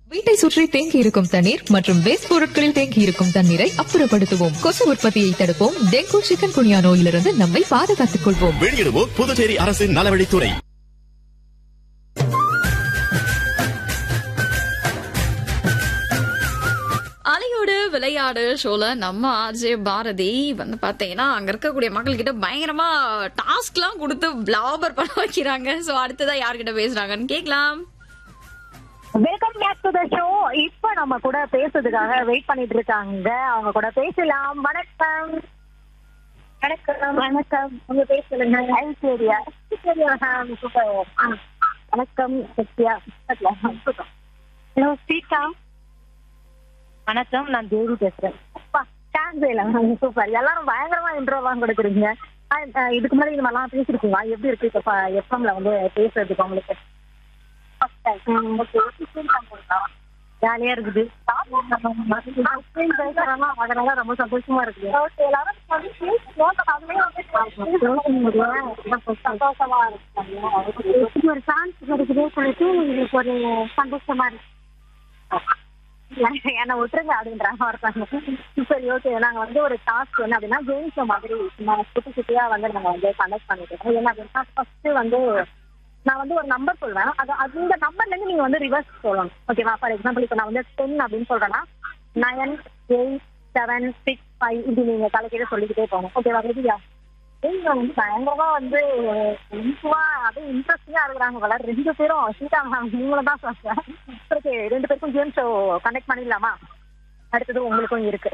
வீட்டை சுற்றி தேங்கி இருக்கும் தண்ணீர் மற்றும் வேஸ்ட் பொருட்களில் தேங்கி இருக்கும் தண்ணீரை அப்புறப்படுத்துவோம் கொசு உற்பத்தியை தடுப்போம் டெங்கு சிக்கன் குனியா நோயிலிருந்து நம்மை பாதுகாத்துக் கொள்வோம் வெளியிடுவோம் புதுச்சேரி அரசின் நலவழித்துறை அலையோடு விளையாடு ஷோல நம்ம ஆர்ஜே பாரதி வந்து பாத்தீங்கன்னா அங்க இருக்கக்கூடிய மக்கள் கிட்ட பயங்கரமா டாஸ்க் எல்லாம் கொடுத்து பிளாபர் பண்ண வைக்கிறாங்க சோ அடுத்ததா யார்கிட்ட பேசுறாங்கன்னு கேக்கலாம் welcome back to the show இப்ப நம்ம கூட பேசுறதுக்காக வெயிட் பண்ணிட்டு இருக்காங்க அவங்க கூட பேசலாம் வணக்கம் வணக்கம் வணக்கம் உங்க பேர் சொல்லுங்க ஐஸ்வர்யா ஐஸ்வர்யா சூப்பர் வணக்கம் சத்யா ஹலோ சீதா வணக்கம் நான் தேவி பேசுறேன் அப்பா சான்ஸ் இல்ல சூப்பர் எல்லாரும் பயங்கரமா இன்ட்ரோலாம் கொடுக்குறீங்க அஹ், அஹ், இதுக்கு முன்னாடி இந்த மாதிரிலாம் பேசிருக்கீங்களா எப்படி இருக்கு இப்ப எஃப்எம்ல வந்து பேசுறதுக்கு உங்களுக்கு ஜாலியா இருக்குது அதனால ரொம்ப சந்தோஷமா இருக்குது சந்தோஷமா இருக்கு ஒரு சான்ஸ் கிடைக்குதே சொல்லிட்டு உங்களுக்கு ஒரு சந்தோஷமா இருக்கு என்ன விட்டுருங்க அப்படின்றாங்க ஒருத்தவங்க சரி ஓகே நாங்க வந்து ஒரு டாஸ்க் வந்து அப்படின்னா கேம்ஸ் மாதிரி சும்மா குட்டி குட்டியா வந்து நாங்க வந்து கண்டக்ட் பண்ணிட்டு இருக்கோம் என்ன அப்படின்னா ஃபர்ஸ்ட் வந்து நான் வந்து ஒரு நம்பர் சொல்வேன் அது அந்த நம்பர்ல இருந்து நீங்க வந்து ரிவர்ஸ் சொல்லணும் ஓகேவா ஃபார் எக்ஸாம்பிள் இப்போ நான் வந்து டென் அப்படின்னு சொல்றேன்னா nine eight seven six five இப்படி நீங்க தலைக்கீழ சொல்லிக்கிட்டே போகணும் ஓகேவா ரெடியா நீங்க வந்து பயங்கரமா வந்து இன்சுவா அப்படியே இன்ட்ரெஸ்டிங்கா இருக்கிறாங்க போல ரெண்டு பேரும் சீதா மேம் நீங்களும் தான் சொல்றேன் ஓகே ரெண்டு பேருக்கும் கேம் ஷோ கண்டக்ட் பண்ணிடலாமா அடுத்தது உங்களுக்கும் இருக்கு